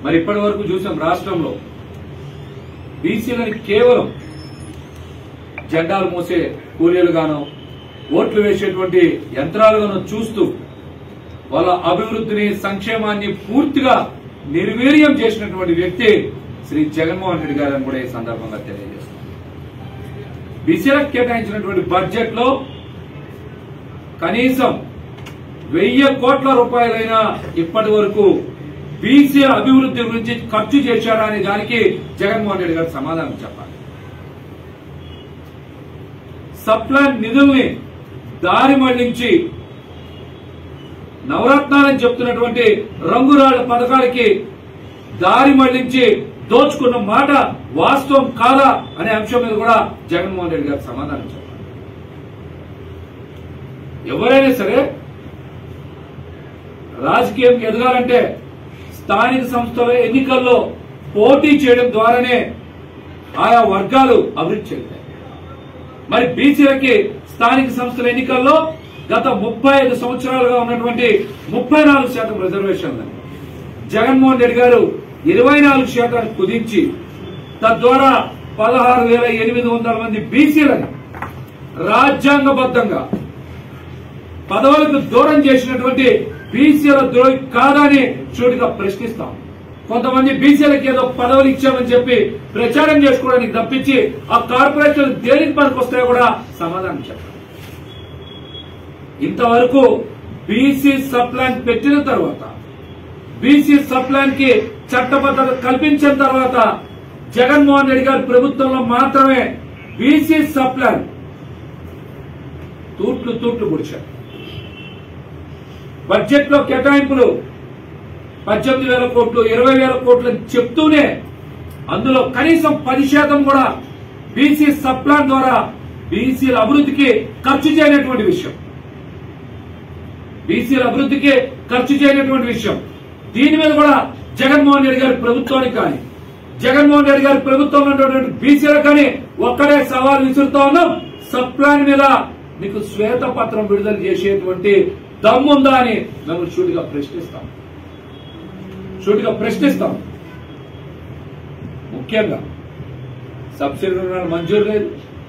మరి ఇప్పటి వరకు చూసాం రాష్ట్రంలో బీసీలని కేవలం జెండాలు మోసే కూలీలుగానో ఓట్లు వేసేటువంటి యంత్రాలుగానో చూస్తూ వాళ్ళ అభివృద్ధిని సంక్షేమాన్ని పూర్తిగా నిర్వీర్యం చేసినటువంటి వ్యక్తి శ్రీ జగన్మోహన్ రెడ్డి గారని కూడా ఈ సందర్భంగా తెలియజేస్తున్నారు బీసీలకు కేటాయించినటువంటి బడ్జెట్ లో కనీసం వెయ్యి కోట్ల రూపాయలైనా ఇప్పటి వరకు బీసీల అభివృద్ధి గురించి ఖర్చు చేశారా అనే దానికి జగన్మోహన్ రెడ్డి గారు సమాధానం చెప్పాలి సప్లాన్ నిధుల్ని దారి మళ్లించి నవరత్నాలని చెప్తున్నటువంటి రంగురాళ్ల పథకాలకి దారి మళ్లించి దోచుకున్న మాట వాస్తవం కాదా అనే అంశం మీద కూడా జగన్మోహన్ రెడ్డి గారు సమాధానం చెప్పాలి ఎవరైనా సరే రాజకీయం ఎదగాలంటే స్థానిక సంస్థల ఎన్నికల్లో పోటీ చేయడం ద్వారానే ఆయా వర్గాలు అభివృద్ధి చెందుతాయి మరి బీసీలకి స్థానిక సంస్థల ఎన్నికల్లో గత ముప్పై ఐదు సంవత్సరాలుగా ఉన్నటువంటి ముప్పై నాలుగు శాతం రిజర్వేషన్లు జగన్మోహన్ రెడ్డి గారు ఇరవై నాలుగు శాతాన్ని కుదించి తద్వారా పదహారు వేల ఎనిమిది వందల మంది బీసీలను రాజ్యాంగబద్ధంగా పదవులకు దూరం చేసినటువంటి బీసీల ద్రోహి కాదని చూడిగా ప్రశ్నిస్తాం కొంతమంది బీసీలకు ఏదో పదవులు ఇచ్చామని చెప్పి ప్రచారం చేసుకోవడానికి తప్పించి ఆ కార్పొరేషన్లు దేనికి పనికొస్తాయో కూడా సమాధానం చెప్పాలి ఇంతవరకు బీసీ సప్లాన్ పెట్టిన తర్వాత బీసీ సప్లాన్ కి చట్టబద్ధత కల్పించిన తర్వాత జగన్మోహన్ రెడ్డి గారి ప్రభుత్వంలో మాత్రమే బీసీ సప్లాన్ తూట్లు తూట్లు పొడిచారు బడ్జెట్ లో కేటాయింపులు పద్దెనిమిది వేల కోట్లు ఇరవై వేల కోట్లు అని చెప్తూనే అందులో కనీసం పది శాతం కూడా బీసీ సప్లాన్ ద్వారా బీసీల అభివృద్ధికి ఖర్చు చేయనటువంటి విషయం బీసీల అభివృద్ధికి ఖర్చు చేయనటువంటి విషయం దీని మీద కూడా జగన్మోహన్ రెడ్డి గారి ప్రభుత్వానికి కానీ జగన్మోహన్ రెడ్డి గారి ప్రభుత్వంలో ఉన్నటువంటి బీసీలకు కానీ ఒక్కడే సవాల్ విసురుతా ఉన్నాం సప్లాన్ మీద మీకు శ్వేతపత్రం విడుదల చేసేటువంటి దమ్ముందా అని మేము షూటిగా ప్రశ్నిస్తాం షూటిగా ప్రశ్నిస్తాం ముఖ్యంగా సబ్సిడీ రుణాలు మంజూరు లేదు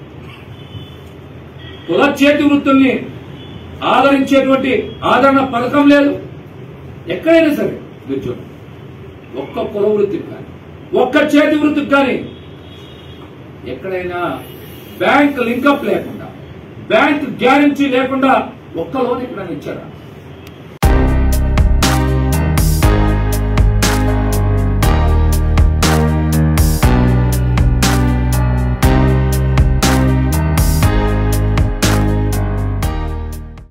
కుల చేతి వృత్తుల్ని ఆదరించేటువంటి ఆదరణ పథకం లేదు ఎక్కడైనా సరే మీరు చూడండి ఒక్క కుల వృత్తికి కానీ ఒక్క చేతి వృత్తికి కానీ ఎక్కడైనా బ్యాంక్ లింకప్ లేకుండా బ్యాంక్ గ్యారంటీ లేకుండా ఒక్క లోన్ ఎక్కడైనా ఇచ్చారా